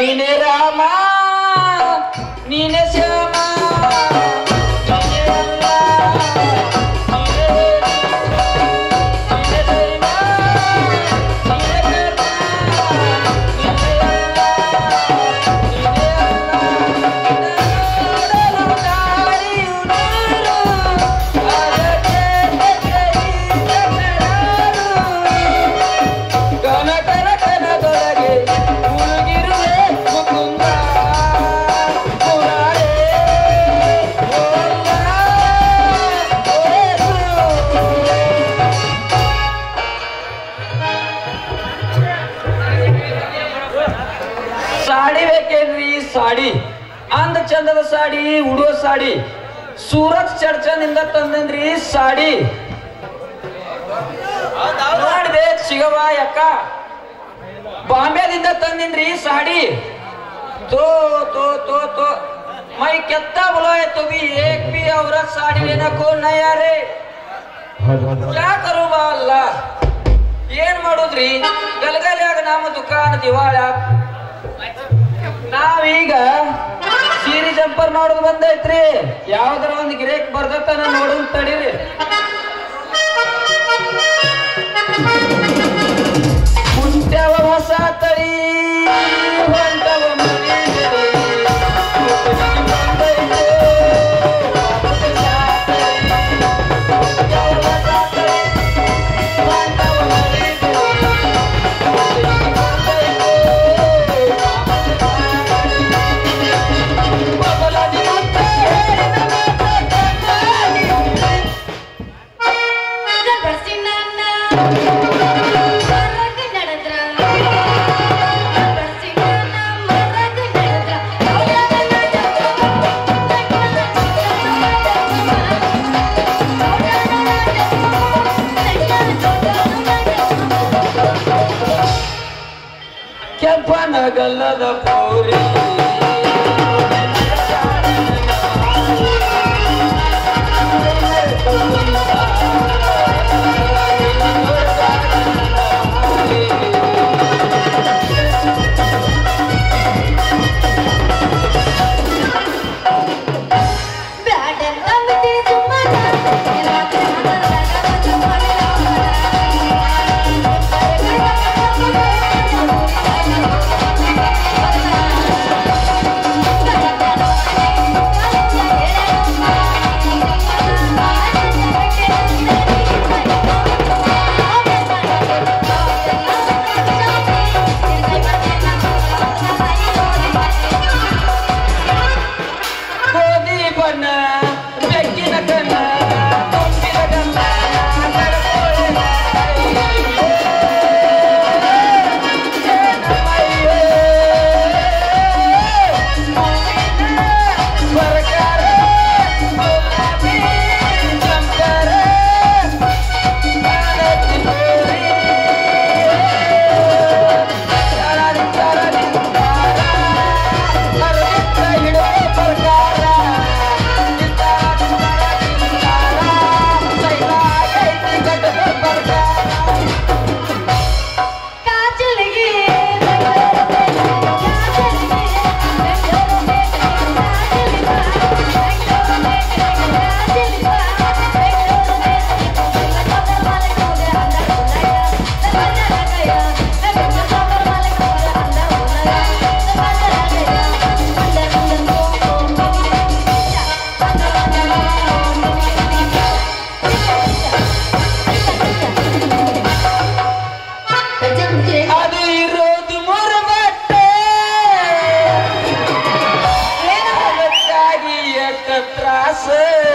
ನೀನೇ ರಾಮ ನೀನೇ ಶ್ಯಾಮ ನೀನೇ ಎಲ್ಲ, ನೀನೇ ನೀನೇ ದೈವ, ನೀನೇ ಕರ್ಮ, ನೀನೇ ಎಲ್ಲ, ನೀನೇ ಎಲ್ಲ. ನೋಡಲು ದಾರಿಯು ನೀನು, ಅದಕ್ಕೆ ಕೈಗಡಾರು. ಕನ ಕನ ಕನದೊಳಗೆ ಮುಳುಗಿರುವೆ ಮುಕುಂದ ಮುರಾರೇ ಓಲ್ಲ ಓಸು. ಸಾಡಿ ಬೇಕೇನ್ರಿ ಸಾಡಿ ಅಂದ ಚಂದದ ಸಾಡಿ ಉಡೋ ಸಾಡಿ ಸೂರತ್ ಚರ್ಚನಿಂದ ತಂದನ್ರಿ ಸಾಡಿ ನೋಡ್ಬೇಕು ಸಿಗವ ಯಾಕ ಬಾಂಬೆದಿಂದ ತಂದಿನ್ರಿ ಸಾಡಿ ತೋ ತೋ ತೋ ತೋ ಮೈ ಕೆತ್ತ बोलाए तो भी एक भी औरत साड़ी लेना को नहीं आ रे क्या करू ಬಾ ಅಲ್ಲ ಏನ್ ಮಾಡುದ್ರಿ ಗಲಗಲ್ಯಾಗ ನಮ್ಮ ದುಕಾನ ದಿವಾಳ ನಾವೀಗ ಸೀರೆ ಜಂಪರ್ ನೋಡೋದು ಬಂದೈತ್ರಿ ಯಾವ್ದಾರ ಒಂದು ಗಿರೇಕ್ ಬರ್ದತನ ನೋಡೋದು ತಡೀರಿ ಹುಟ್ಟ್ಯಾವ ಹೊಸ ತಳಿ ಹೊಂಟವ ಮರಿ ಮರಿ. ಹುಟ್ಟಿಗೆ ಬಂದೈತೆ ವಾಪಸ್ ಜಾತ್ರೆ. ಹುಟ್ಟ್ಯಾವ ಹೊಸ ತಳಿ, ಹೊಂಟವ ಮರಿ ಮರಿ. ಹುಟ್ಟಿಗೆ ಬಂದೈತೆ ವಾಪಸ್ ಜಾತ್ರೆ. ಮೊದಲನೇ ಮುತ್ತೆ ಹೇಳಿದ ಮಾತ ಕಣ್ಣಾಡಿ. ಕೆಂಪನಗಲ್ಲದ ಪೌರಿ ಗೋಧಿ ಬಣ್ಣ ಬೆಕ್ಕಿನ ಕಣ್ಣ ತುಂಬಿದ ಗಲ್ಲ ನಡಕೋಳಿನ ಏನಮ್ಮಯ್ಯೇ? ಹೂವಿನ ಬರ್ಕಾರ, ಗುಲಾಬಿ ಜಂಪರ, ಕಾಲಕ್ಕೆ ಹೋರಿ. ತರಲಿ ತರಲಿ ತಾರ, ಅರವಿಂದ ಹಿಡೋ ಪ್ರಕಾರ. ನಿಂತಾರ ನಿಂತಾರ ನಿಂತಾರ, ಸೈಲಾಗೈತಿ ಗಡ್ಡದ ಪ್ರಕಾರ. ಅದು ಇರೋದು ಮುರುಗಟ್ಟೆ ಅದಕ್ಕಾಗಿ ಎಷ್ಟ ತ್ರಾಸ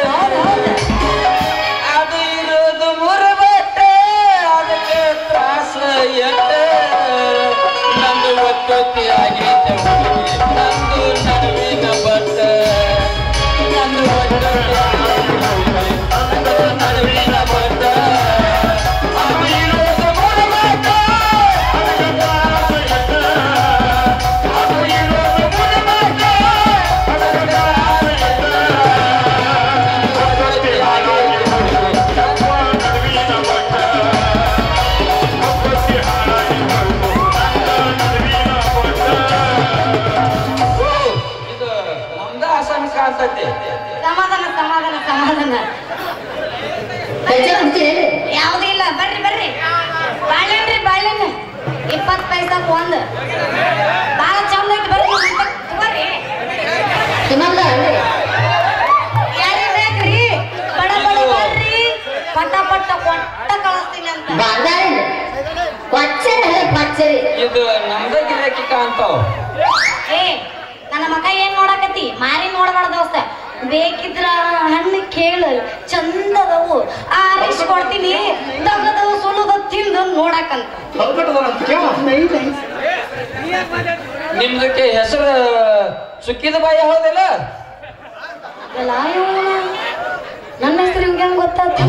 ಅದು ಇರೋದು ಮುರುಗಟ್ಟೆ ಅದಕ್ಕೆ ತ್ರಾಸ ಎಟ್ಟ ನಂದು ಒತ್ತೊತ್ತಿ ಆಗೈತೆ ಹುಡುಗಿ, ನಂದು ನಡುವಿನ ಬಟ್ಟ ನಂದು ಒತ್ತೊತ್ತಿ ಆಗೈತೆ ಹುಡುಗಿ, ನಂದು ನಡುವಿನ ಬಟ್ಟ ಅದು ಇರೋದು ಮುರುಗಟ್ಟೆ ನಡುವಿನ ಸಮಾಧಾನ ಹೆಚ್ಚು ಅಂತೀರಿ ಯಾವ್ದು ಇಲ್ಲ ಬರ್ರಿ ಬರ್ರಿ ಬಾಳೆಹಣ್ಣ್ರಿ ಬಾಳೆಹಣ್ಣು ಇಪ್ಪತ್ತು ಪೈಸಾಕ್ ಒಂದು ಭಾಳ ಚಂದ ಐತಿ ಬರ್ರಿ ಒಂದ್ ಇಪ್ಪತ್ತು ತಗೋರಿ ತಿನ್ನಲ್ಲ ಅಲ್ರಿ ಯಾರಿಗ್ ಬೇಕ್ರಿ ಬಡ ಬಡ ಬರ್ರಿ ಪಟ ಪಟ ಕೊಟ್ಟ ಕಳಿಸ್ತೀನಿ ಅಂತ ಬಾದಾಳಿ ಕೊಚ್ಚರಿ ಅಲ್ಲ ಕೊಚ್ಚರಿ ಇದು ನಮ್ದ ಗಿರಾಕಿ ಕಾಂತಾವ್ ಏ ನನ್ನ ಮಗ ಏನ್ ನೋಡಕತ್ತಿ ಮಾರಿ ನೋಡಬಾರ್ದ ದೋಸ್ತ ಬೇಕಿದ್ರ ಹಣ್ಣು ಕೇಳು ಚಂದದವು ಆರಿಸಿ ಕೊಡ್ತೀನಿ ತಗದವು ಸುಲದ ತಿಂದು ನೋಡಕಂತ ನಿಮ್ದಕ್ಕೆ ಹೆಸರು ಸುಕ್ಕಿದ ಬಾಯಿ ಹೌದಿಲ್ಲ ಎಲ್ಲ ಇವ್ನು. ನನ್ನ ಹೆಸರು ಇವ್ಗೆ ಹೆಂಗ್ ಗೊತ್ತಾಯ್ತು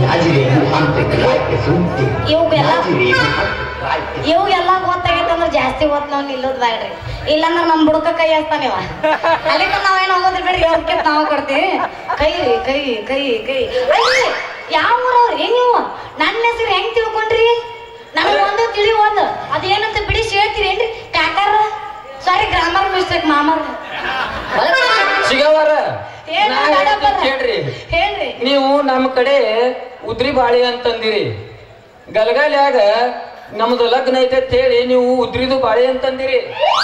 ಇವ್ಗೆಲ್ಲ ಇವ್ಗೆಲ್ಲ ಗೊತ್ತಾಗೈತೆ ಅಂದ್ರೆ ಜಾಸ್ತಿ ಹೊತ್ತು ನಾವು ನಿಲ್ಲೋದ್ ಬ್ಯಾಡ್ರಿ ಇಲ್ಲಾಂದ್ರೆ ನಮ್ ಬುಡಕ ಕೈ ಹಚ್ತಾನ ಇವ ಅಲ್ಲಿಂದ ನಾವೇನ್ ಹೋಗೋದ್ರಿ ಬೇಡ್ರಿ ಅವ್ರಕ್ಕೆ ನಾವು ಕೊಡ್ತೀವಿ ಕೈ ರೀ ಕೈ ಕೈ ಕೈ ಅಯ್ಯ ಯಾವ ಊರವ್ರಿ ನೀವು ನನ್ನ ಹೆಸರು ಹೆಂಗ್ ತಿಳ್ಕೊಂಡ್ರಿ ನನಗೆ ಒಂದು ತಿಳಿ ಒಂದು ಅದೇನಂತ ಬಿಡಿಸಿ ಹೇಳ್ತೀರೇನ್ರಿ ಕಾಕಾರ ಸಾರಿ ಗ್ರಾಮರ್ ಮಿಸ್ಟೇಕ್ ಮಾಮರ್ ಸಿಗವಾರ ಏನ್ ನಾ ಮಾತಾಡಪ್ಪ? ಹೇಳ್ತೀನಿ ಕೇಳ್ರಿ ಹೇಳ್ರಿ ನೀವು ನಮ್ಮ ಕಡೆ ಉದ್ರಿ ಬಾಳಿ ಅಂತಂದಿರಿ ಗಲಗಾಲ್ಯಾಗ ನಮ್ದು ಲಗ್ನ ಐತೆ ಅಂತ ಹೇಳಿ ನೀವು ಉದ್ರಿದು ಬಾಳಿ ಅಂತಂದಿರಿ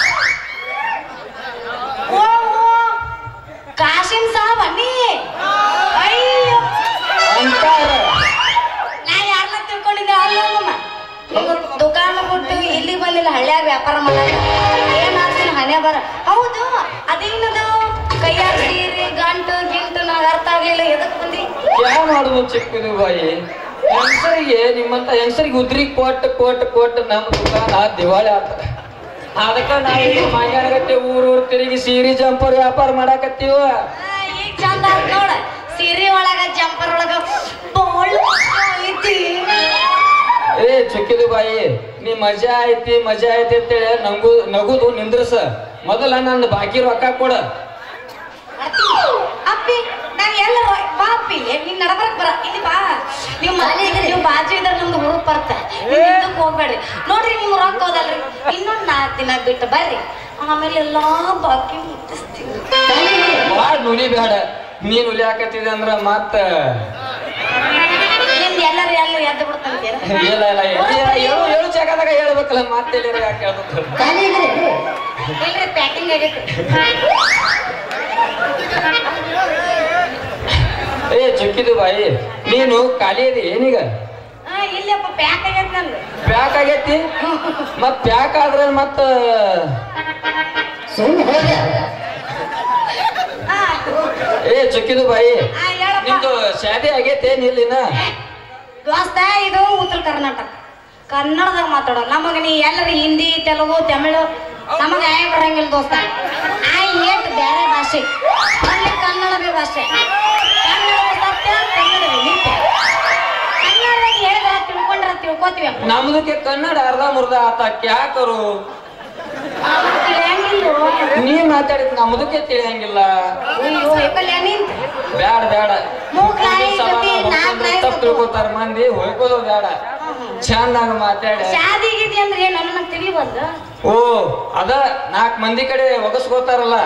ಓ ಓ, ಕಾಸಿಂ ಸಾಬ್ ಅನ್ನಿ ಅಯ್ಯೋ ಅಂತಾರ ನಾ ಯಾರನ್ನ ತಿಳ್ಕೊಂಡಿದ್ದೆ ಅಲ್ಲಮ್ಮ ದುಕಾನ ಬಿಟ್ಟು ಇಲ್ಲಿ ಬಂದಿಲ್ಲ ಹಳ್ಳ್ಯಾಗ ವ್ಯಾಪಾರ ಮಾಡಾಕ ಏನಾಗ್ತೀನಿ ಹಣೆ ಬರ ಹೌದು ಅದೇನದು ಕೈಯಾಗ ಸೀರೆ ಗಂಟು ಗಿಂಟು ನನಗೆ ಅರ್ಥ ಆಗ್ಲಿಲ್ಲ ಎದಕ್ ಬಂದಿ ಯಾ ಮಾಡುದು ಚಿಕ್ಕದು ಬಾಯಿ ಹೆಂಗಸರಿಗೆ ನಿಮ್ಮಂತ ಹೆಂಗಸರಿಗೆ ಉದ್ರಿ ಕೊಟ್ ಕೊಟ್ ಕೊಟ್ ನಮ್ಮ ದುಕಾನ ದಿವಾಳಿ ಆಗ್ತದೆ ಅದಕ್ಕ ನಾವು ಮಾಗ್ಯಾನಗತ್ತೆ ಊರ್ ಊರ್ ತಿರುಗಿ ಸೀರೆ ಜಂಪರ್ ವ್ಯಾಪಾರ ಮಾಡಾಕತ್ತೀವ ಆ, ಈಗ ಚಂದ ಆತ್ ನೋಡ ಸೀರೆ ಒಳಗ ಜಂಪರ್ ಒಳಗ ಬಾಳ್ ಐತಿ ಏ ಚುಕ್ಕಿದು ಬಾಯಿ ನೀ ಮಜಾ ಐತಿ ಮಜಾ ಐತಿ ಅಂತೇಳಿ ನಂಗು ನಗುದು ನಿಂದ್ರಸ ಮೊದಲ ನಂದು ಬಾಕಿ ರೊಕ್ಕ ಕೊಡ ಅಪ್ಪಿ ನಾವ್ ಎಲ್ಲ ಬಾ ಅಪ್ಪಿ ನೀನ್ ನಡಬರಕ್ ಬರ ಇಲ್ಲಿ ಬಾ ನೀವು ಮನೆ ನೀವು ಬಾಜು ಇದ್ರ ನಮ್ದು ಹುಡುಕ್ ಬರ್ತ ನೀವ್ ಇದಕ್ ಹೋಗ್ಬೇಡ್ರಿ ನೋಡ್ರಿ ನಿಮ್ ರೊಕ್ಕ ಹೋದಲ್ರಿ ಇನ್ನೊಂದ್ ನಾಲ್ಕು ದಿನ ಬಿಟ್ಟು ಬರ್ರಿ ಆಮೇಲೆ ಎಲ್ಲಾ ಬಾಕಿ ಮುಟ್ಟಿಸ್ತೀವಿ ಬಾಳ ನುಲಿ ಬೇಡ ನೀನ್ ಉಲಿ ಹಾಕತ್ತಿದೆ ಅಂದ್ರ ಮತ್ತ ನಿಮ್ದು ಎಲ್ಲರೂ ಎಲ್ಲ ಎದ್ದು ಬಿಡ್ತಂತೀರ ಇಲ್ಲ ಇಲ್ಲ ಇಲ್ಲ, ಏಳು ಏಳು ಜಾಗದಾಗ ಹೇಳ್ಬೇಕಲ್ಲ ಮತ್ತೆ ಯಾಕೆ ಹೇಳ್ಬೇಕು ಖಾಲಿ ಇದ್ರಿ ಇಲ್ರಿ ಪ್ಯಾಕಿಂಗ್ ಆಗೈತಿ ಏ ಚುಕ್ಕಿದು ಬಾಯಿ ನೀನು ಖಾಲಿ ಅದಿ ಏನೀಗ ಹಾ ಇಲ್ಲಪ್ಪ ಪ್ಯಾಕ್ ಆಗೈತಿ ನಂದು ಪ್ಯಾಕ್ ಆಗೈತಿ ಮತ್ ಪ್ಯಾಕ್ ಆದ್ರ ಮತ್ತ ಸುಮ್ಮನೆ ಹೋಗ ಹಾ ಏ ಚುಕ್ಕಿದು ಬಾಯಿ ಆ, ಹೇಳಪ್ಪ ನಿಮ್ದು ಶಾದಿ ಆಗೈತೆ ನಿಲ್ಲಿನ ದೋಸ್ತ ಇದು ಉತ್ತರ ಕರ್ನಾಟಕ ಕನ್ನಡದಾಗ ಮಾತಾಡೋ ನಮಗ ನೀ ಎಲ್ಲರ ಹಿಂದಿ ತೆಲುಗು ತಮಿಳು ನಮಗ ಆಯ ಬರಂಗಿಲ್ಲ ದೋಸ್ತ ಆಯ್ ಏಟ್ ಬೇರೆ ಭಾಷೆ ಅಲ್ಲಿ ಕನ್ನಡವೇ ಭಾಷೆ ಕನ್ನಡ ಸತ್ಯ ಕನ್ನಡವೇ ನಿತ್ಯ ಕನ್ನಡದಾಗ ಹೇಳಿದ್ರ ತಿಳ್ಕೊಂಡ್ರ ತಿಳ್ಕೊತೀವಿ ಅಪ್ಪ. ನಮ್ದಕ್ಕೆ ಕನ್ನಡ ಅರ್ಧ ಮುರ್ಧ ಆತ ಕ್ಯಾಕರು ನಮಗ್ ತಿಳಿಯಂಗಿಲ್ಲೋ. ನೀ ಮಾತಾಡಿದ್ ನಮ್ದಕ್ಕೆ ತಿಳಿಯಂಗಿಲ್ಲ ಅಯ್ಯೋ ಏಕಲ್ಯ ನಿಂತ ಬ್ಯಾಡ ಬ್ಯಾಡ ಮೂಕ್ ನಾಯಿ ಸಮಾನ ಜೊತೆ ನಾಲ್ಕ್ ನಾಯಿ ತಪ್ಪು ತಿಳ್ಕೊತಾರ ಮಂದಿ ಹೋಯ್ಕೋದು ಬೇಡ ಚಂದಾಗ ಮಾತಾಡ ಶಾದಿ ಗೀದಿ ಅಂದ್ರೆ ಏನು ನನ್ನ ತಿಳಿಬಂದ ಓ ಅದ ನಾಲ್ಕ್ ಮಂದಿ ಕಡೆ ಒಗಸ್ಕೋತಾರಲ್ಲ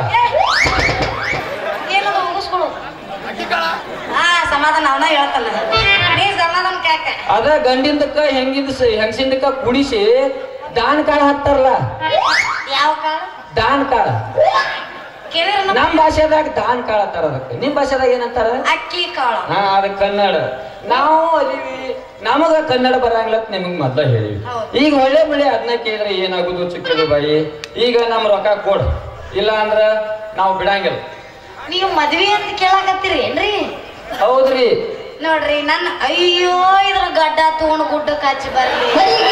ಏನದು ಮುಗಿಸ್ಕೊಳು ಹಾ ಸಮಾಧಾನ ಅವನ ಹೇಳ್ತಲ್ಲ ನೀ ಸಮಾಧಾನ ಕಾಕ ಅದ ಗಂಡಿಂದಕ್ಕ ಹೆಂಗಿಂದ ಹೆಂಗಸಿಂದಕ್ಕ ಕುಡಿಸಿ ದಾನ್ ಕಾಳ ಹಾಕ್ತಾರಲ್ಲ ಯಾವ ಕಾಳ ದಾನ್ ಕಾಳ ಕೇಳಿರ ನಮ್ ಭಾಷೆದಾಗ ದಾನ್ ಕಾಳ ಅಂತಾರ ಅದಕ್ಕೆ ನಿಮ್ ಭಾಷೆದಾಗ ಏನಂತಾರ ಅಕ್ಕಿ ಕಾಳ ಹಾ ಅದ ಕನ್ನಡ ನಾವು ಅದೀವಿ ನಮಗ ಕನ್ನಡ ಬರಂಗಿಲ್ಲ ಅಂತ ನಿಮಗ್ ಮೊದ್ಲ ಹೇಳಿ ಹೌದು. ಈಗ ಒಳ್ಳೆ ಬೆಳೆ ಅದನ್ನ ಕೇಳಿದ್ರೆ ಏನಾಗುದು ಚಿಕ್ಕದು ಬಾಯಿ ಈಗ ನಮ್ ರೊಕ್ಕ ಕೊಡ್ ಇಲ್ಲ ಅಂದ್ರ ನಾವು ಬಿಡಂಗಿಲ್ಲ ನೀವು ಮದ್ವಿ ಅಂತ ಕೇಳಾಕತ್ತೀರಿ ಏನ್ರಿ ಹೌದ್ರಿ ನೋಡ್ರಿ ನನ್ನ ಅಯ್ಯೋ ಇದ್ರ ಗಡ್ಡ ತಗೊಂಡು ಗುಡ್ಡ ಕಚ್ಚಿ ಬರ್ಲಿ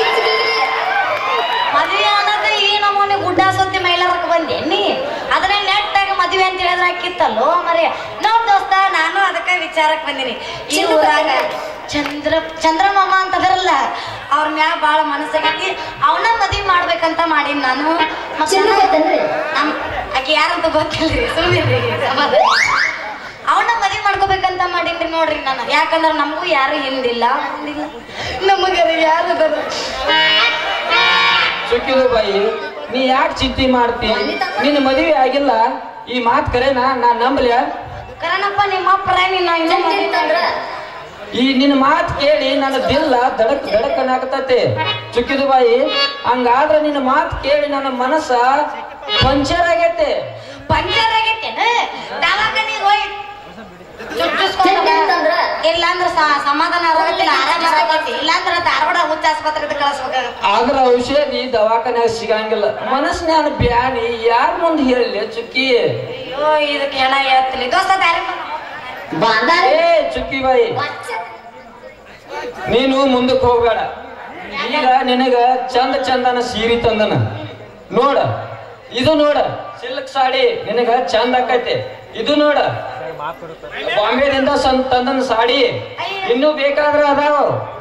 ಮದ್ವೆ ಅನ್ನೋದ ಈ ನಮೂನೆ ಗುಡ್ಡ ಸುತ್ತಿ ಮೈಲಾರಕ್ ಬಂದೆ ನೀ ಅದನ್ನ ನೆಟ್ಟಾಗ ಮದ್ವೆ ಅಂತ ಹೇಳಿದ್ರೆ ಹಾಕಿತ್ತಲ್ಲೋ ಮರಿ ನೋಡ್ ದೋಸ್ತ ನಾನು ಅದಕ್ಕ ವಿಚಾರಕ್ ಬಂದಿನಿ ಈ ಊರಾಗ ಚಂದ್ರ ಚಂದ್ರಮಾಮ ಅಂತ ಅದರಲ್ಲ ಅವ್ರ ಮ್ಯಾಗ ಬಾಳ ಮನಸ್ಸಾಗೈತಿ ಅವನ ಮದ್ವಿ ಮಾಡ್ಬೇಕಂತ ಮಾಡೀನಿ ನಾನು ಮತ್ತೆ ಚಿನ್ನ ಗೊತ್ತೇನ್ರಿ? ನಮ್ ಆಕೆ ಯಾರಂತ ಗೊತ್ತಿಲ್ರಿ ಸುಮ್ಮನೆ ಸಮಾಧಾನ ಅವನ ಮದ್ವಿ ಮಾಡ್ಕೋಬೇಕಂತ ಮಾಡೀನ್ರಿ ನೋಡ್ರಿ ನಾನು ಯಾಕಂದ್ರ ನಮಗೂ ಯಾರು ಹಿಂದಿಲ್ಲ ಮುಂದಿಲ್ಲ ನಮಗರ ಯಾರು ಅದಾರ? ಸುಕ್ಕಿದು ಬಾಯಿ ನೀ ಯಾಕೆ ಚಿಂತೆ ಮಾಡ್ತಿ ನಿನ್ನ ಮದುವೆ ಆಗಿಲ್ಲ ಈ ಮಾತ್ ಕರೆನಾ ನಾ ನಂಬಲ್ಯ ಕರಣಪ್ಪ ನಿಮ್ಮ ಅಪ್ಪರ ನಿನ್ನ ಇನ್ನೂ ಮದುವೆ ಅಂದ್ರ ಈ ನಿನ್ನ ಮಾತು ಕೇಳಿ ನನ್ನ ದಿಲ್ಲ ದಡಕ್ ದಡಕ್ ಅನ್ನಾಕತೈತಿ ಚುಕ್ಕಿದ ಬಾಯಿ ಹಂಗಾದ್ರ ನಿನ್ನ ಮಾತು ಕೇಳಿ ನನ್ನ ಮನಸ್ಸ ಪಂಚರ್ ಆಗೈತೆ ಪಂಚರ್ ಆಗೈತೇನ ದವಾಖಾನಿಗೆ ಹೋಗಿ ಚುಟ್ಟಿಸ್ಕೊಂಡ್ ಬಾ. ಅಂತಂದ್ರ ಇಲ್ಲಾಂದ್ರ ಸ- ಸಮಾಧಾನ ಆಗೋದಿಲ್ಲ ಆರಾಮ ಆಗೈತಿ ಇಲ್ಲಾಂದ್ರ ಧಾರವಾಡ ಹುಚ್ಚ ಆಸ್ಪತ್ರೆಗೆ ಕಳಿಸ್ಬೇಕಾಗತ್ತೆ ಆದ್ರ ಔಷಧಿ ದವಾಖಾನ್ಯಾಗ ಸಿಗಂಗಿಲ್ಲ ಮನಸ್ಸಿನ ಬ್ಯಾನಿ ಯಾರ ಮುಂದೆ ಹೇಳಲಿ ಚುಕ್ಕಿ ಅಯ್ಯೋ ಇದಕ್ಕೆ ಹೆಣ ಹೇಳ್ತಿಲ್ಲ ದೋಸ್ತ ದಾರಿ ಬಾಂದಾರ ಏ ಚುಕ್ಕಿ ಬಾಯಿ ನೀನು ಮುಂದಕ್ಕೆ ಹೋಗ್ಬೇಡ ಈಗ ನಿನಗ ಚಂದ ಚಂದನ ಸೀರೆ ತಂದನ ನೋಡ ಇದು ನೋಡ ಸಿಲ್ಕ್ ಸಾಡಿ ನಿನಗ ಚಂದ ಆಕೈತೆ ಇದು ನೋಡ ಬಾಂಬೆದಿಂದ ಸಂ ತಂದನ ಸಾಡಿ ಇನ್ನೂ ಬೇಕಾದ್ರ ಅದಾವ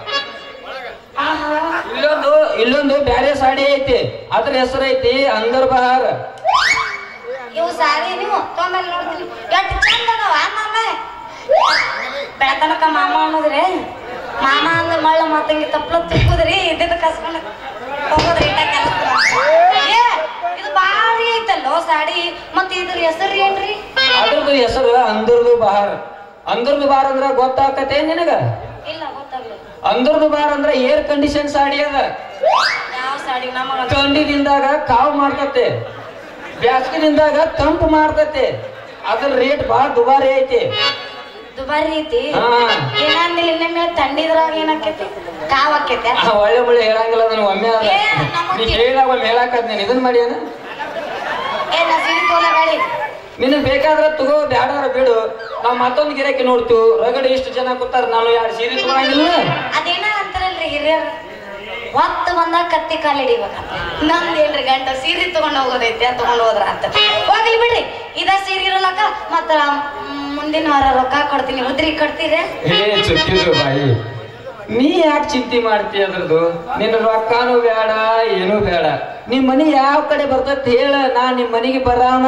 ಇಲ್ಲೊಂದು ಇಲ್ಲೊಂದು ಬ್ಯಾರೆ ಸಾಡಿ ಐತಿ ಅದ್ರ ಹೆಸರು ಐತಿ ಅಂದರ್ ಬಹಾರ್ ಇವು ಸಾರಿ ನೀವು ತೊಂಬಲ್ಲಿ ನೋಡ್ತೀನಿ ಎಷ್ಟು ಚಂದ ಅದಾವ ಮಾಮ ಬೆಳತನಕ ಮಾಮ ಅನ್ನೋದ್ರಿ ಮಾಮ ಅಂದ ಮಳ್ಳ ಮತ್ತಂಗಿ ತಪ್ಪಲ ತುಕ್ಕುದ್ರಿ ಇದ್ದಿದ್ದ ಕಸ್ಕೊಂಡು ಹೋಗೋದ್ರಿ ಇಟ್ಟ ಕೆಲಸ ಏ ಇದು ಭಾರಿ ಐತಲ್ಲೋ ಸಾಡಿ ಮತ್ತೆ ಇದ್ರ ಹೆಸರು ಏನ್ರಿ ಅದ್ರದ್ದು ಹೆಸರು ಅಂದರ್ದು ಬಹಾರ್ ಅಂದರ್ದು ಬಹಾರ್ ಅಂದ್ರ ಗೊತ್ತಾಕತೆ ನಿನಗ ಇಲ್ಲ ಗೊತ್ತಾಗ್ಲಿಲ್ಲ ಅಂದರ್ದು ಬಹಾರ್ ಅಂದ್ರ ಏರ್ ಕಂಡೀಷನ್ ಸಾಡಿ ಅದ ಯಾವ ಸಾಡಿ ನಮಗ ಥಂಡಿದಿಂದಾಗ ಕಾವು ಮಾಡ್ತತೆ ಬ್ಯಾಸ್ಗಿದಿಂದಾಗ ತಂಪು ಮಾಡ್ತತೆ ಅದ್ರ ರೇಟ್ ಬಹಳ ದುಬಾರಿ ಐತಿ ದುಬಾರಿ ಐತಿ ಹಾ. ಏನಂದಿಲ್ಲ ಇನ್ನೊಮ್ಮೆ ತಂಡಿದ್ರಾಗ ಏನಾಕೈತಿ ಕಾವ್ ಆಕೈತೆ ಆ, ಒಳ್ಳೆ ಮುಳ್ಳೆ ಹೇಳಂಗಿಲ್ಲ ಅದನ್ನ ಒಮ್ಮೆ ಅದ ಏ, ನಮ್ಮ ನೀ ತಿ- ಹೇಳಿದಾಗ ಒಮ್ಮೆ ಹೇಳಾಕತ್ ನೀನ್ ಇದನ್ ಮಾಡಿ ಏನ ಏ ನಾ ಸಿಡಿ ತೋಲ ಗಾಡಿ ನಿನಗ್ ಬೇಕಾದ್ರ ತಗೋ ಬ್ಯಾಡಾರ ಬಿಡು ನಾವ್ ಮತ್ತೊಂದ್ ಗಿರಾಕಿ ನೋಡ್ತು ರಗಡೆ ಇಷ್ಟು ಜನ ಕೂತಾರ ನಾನು ಎರಡು ಸೀರೆ ತಗೊಳಂಗಿಲ್ಲ ಅದೇನ ಅಂತಾರಲ್ರಿ ಹಿರಿಯರು ಒತ್ತು ಬಂದಾಗ ಕತ್ತಿ ಕಾಲು ಹಿಡಿಬೇಕಂತ ನಮ್ದು ಏನ್ರಿ ಗಂಟ ಸೀರೆ ತಗೊಂಡ್ ಹೋಗೋದೈತೆ ತಗೊಂಡ್ ಹೋದ್ರ ಅಂತ ಹೋಗ್ಲಿ ಬಿಡ್ರಿ ಇದ ಸೀರೆ ಇರಲಕ್ಕ ಮತ್ತ ಮ್, ಮುಂದಿನ ವಾರ ರೊಕ್ಕ ಕೊಡ್ತೀನಿ ಉದ್ರಿ ಕೊಡ್ತೀರಿ ಏ ಚುಕ್ಕಿದ್ರು ಬಾಯಿ ನೀ ಯಾಕೆ ಚಿಂತೆ ಮಾಡ್ತಿ ಅದ್ರದ್ದು ನಿನ್ನ ರೊಕ್ಕನೂ ಬೇಡ ಏನೂ ಬೇಡ ನಿಮ್ ಮನಿ ಯಾವ ಕಡೆ ಬರ್ತೈತಿ ಹೇಳ ನಾ ನಿಮ್ ಮನಿಗೆ ಬರಾಮ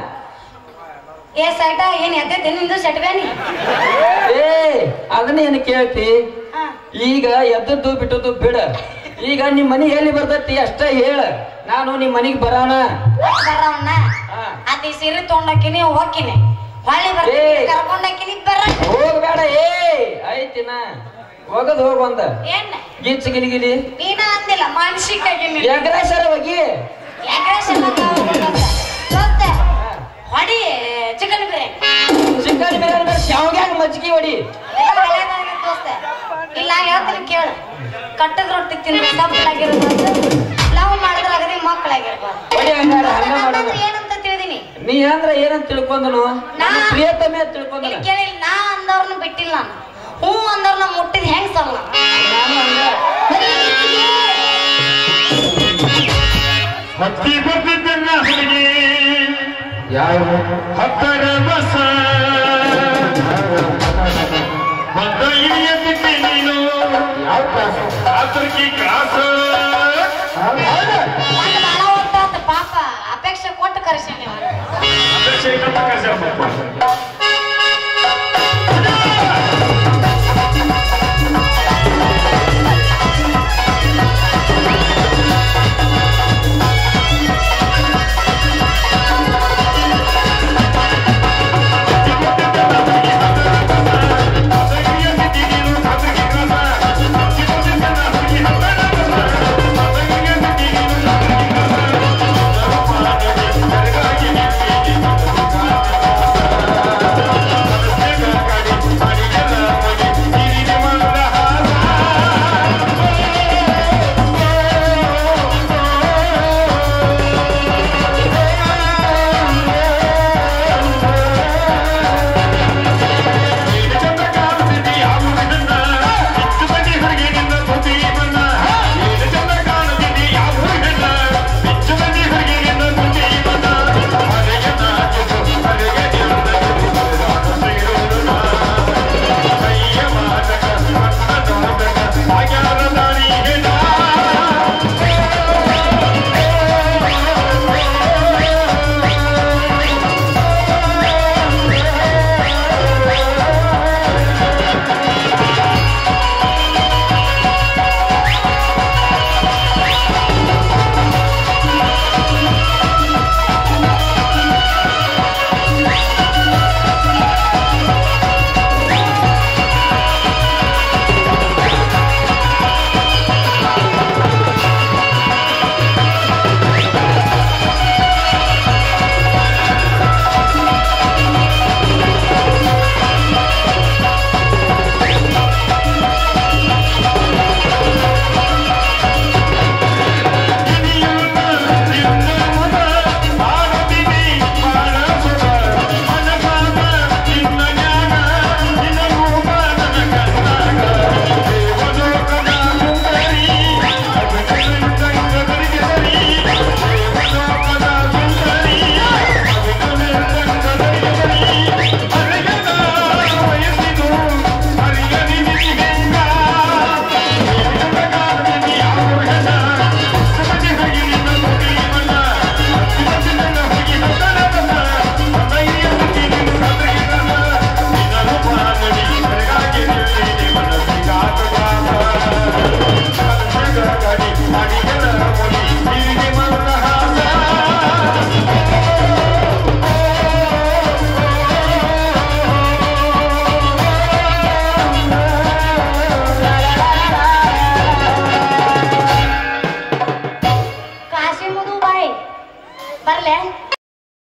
ಏ ಸೈಟ ಏನ್ ಎದ್ದೈತೆ ನಿಂದು ಸೆಟ್ಬೇನಿ ಏ ಅದನ್ನ ಏನ್ ಕೇಳ್ತಿ ಹಾ ಈಗ ಎದ್ದದ್ದು ಬಿಟ್ಟದ್ದು ಬಿಡ ಈಗ ನಿಮ್ ಮನಿ ಎಲ್ಲಿ ಬರ್ತೈತಿ ಅಷ್ಟ ಹೇಳ ನಾನು ನಿಮ್ ಮನಿಗೆ ಬರಾನ ಬರವನ್ನ ಹಾ. ಅತಿ ಸೀರೆ ತೊಗೊಂಡಾಕಿನಿ ಹೋಗಿನಿ ಹೊಳ್ಳಿ ಬರ್ತೀನಿ ಏ. ಕರ್ಕೊಂಡಾಕಿನಿ ಬರ ಹೋಗ್ಬೇಡ ಏ ಐತಿನ ಹೋಗದ್ ಹೋಗ್ ಬಂದ ಏನ್ ಗಿಚ್ಚ ಗಿಲಿಗಿಲಿ ನೀನ ಅಂದಿಲ್ಲ ಮಾನಸಿಕಾಗಿ ಎಗ್ರೇಸರ ಹೋಗಿ ಹೊಡಿ ಚಿಕನ್ ಬಿರಿಯಾನಿ ಚಿಕನ್ ಬಿರಿಯಾನಿ ಮೇಲೆ ಶಾವ್ಗ್ಯಾಗ ಮಜ್ಜಿಗೆ ಹೊಡಿ ಎಲ್ಲ ಒಳ್ಳೆದಾಗೈತೆ ದೋಸ್ತ ಇಲ್ಲ ಹೇಳ್ತೀನಿ ಕೇಳು ಕಟ್ಟದ ರೊಟ್ಟಿ ತಿಂದ್ರೆ ಸಪ್ಪಳಾಗಿರ್ಬಾರ್ದು ಲವ್ ಮಾಡಿದ್ರಾಗದೆ ಮಕ್ಕಳಾಗಿರ್ಬಾರ್ದು ಹೊಡಿ ಹಂಗಾರ ಹಂಗ ಮಾಡೋಣ ಅಂದ್ರೆ ಏನಂತ ತಿಳಿದೀನಿ ನೀ ಅಂದ್ರ ಏನಂತ ತಿಳ್ಕೊಂಡನು ನನ್ನ ನಾ- ಪ್ರಿಯತಮೆ ಅಂತ ತಿಳ್ಕೊಂಡನ ಇಲ್ಲಿ ಕೇಳಿ ನಾ ಅಂದವ್ರನ್ನ ಬಿಟ್ಟಿಲ್ಲ ನಾನು ಹ್ಞೂ ಅಂದವ್ರನ್ನ ಮುಟ್ಟಿದ್ ಹೆಂಗ್ ಸಲ್ಲ ನಾನು ಹಂಗ ಹತ್ತಿ ಬರ್ತಿದ್ದನ್ನ ಹುಡುಗಿ ಯಾವ ಹತ್ತರ ಬಸ ಬಂದ ಇಳಿಯತ್ತಿದ್ದೆ ನೀನು ಯಾವ ಕ್ಲಾಸ್ ಆತರ್ಕಿ ಕ್ರಾಸ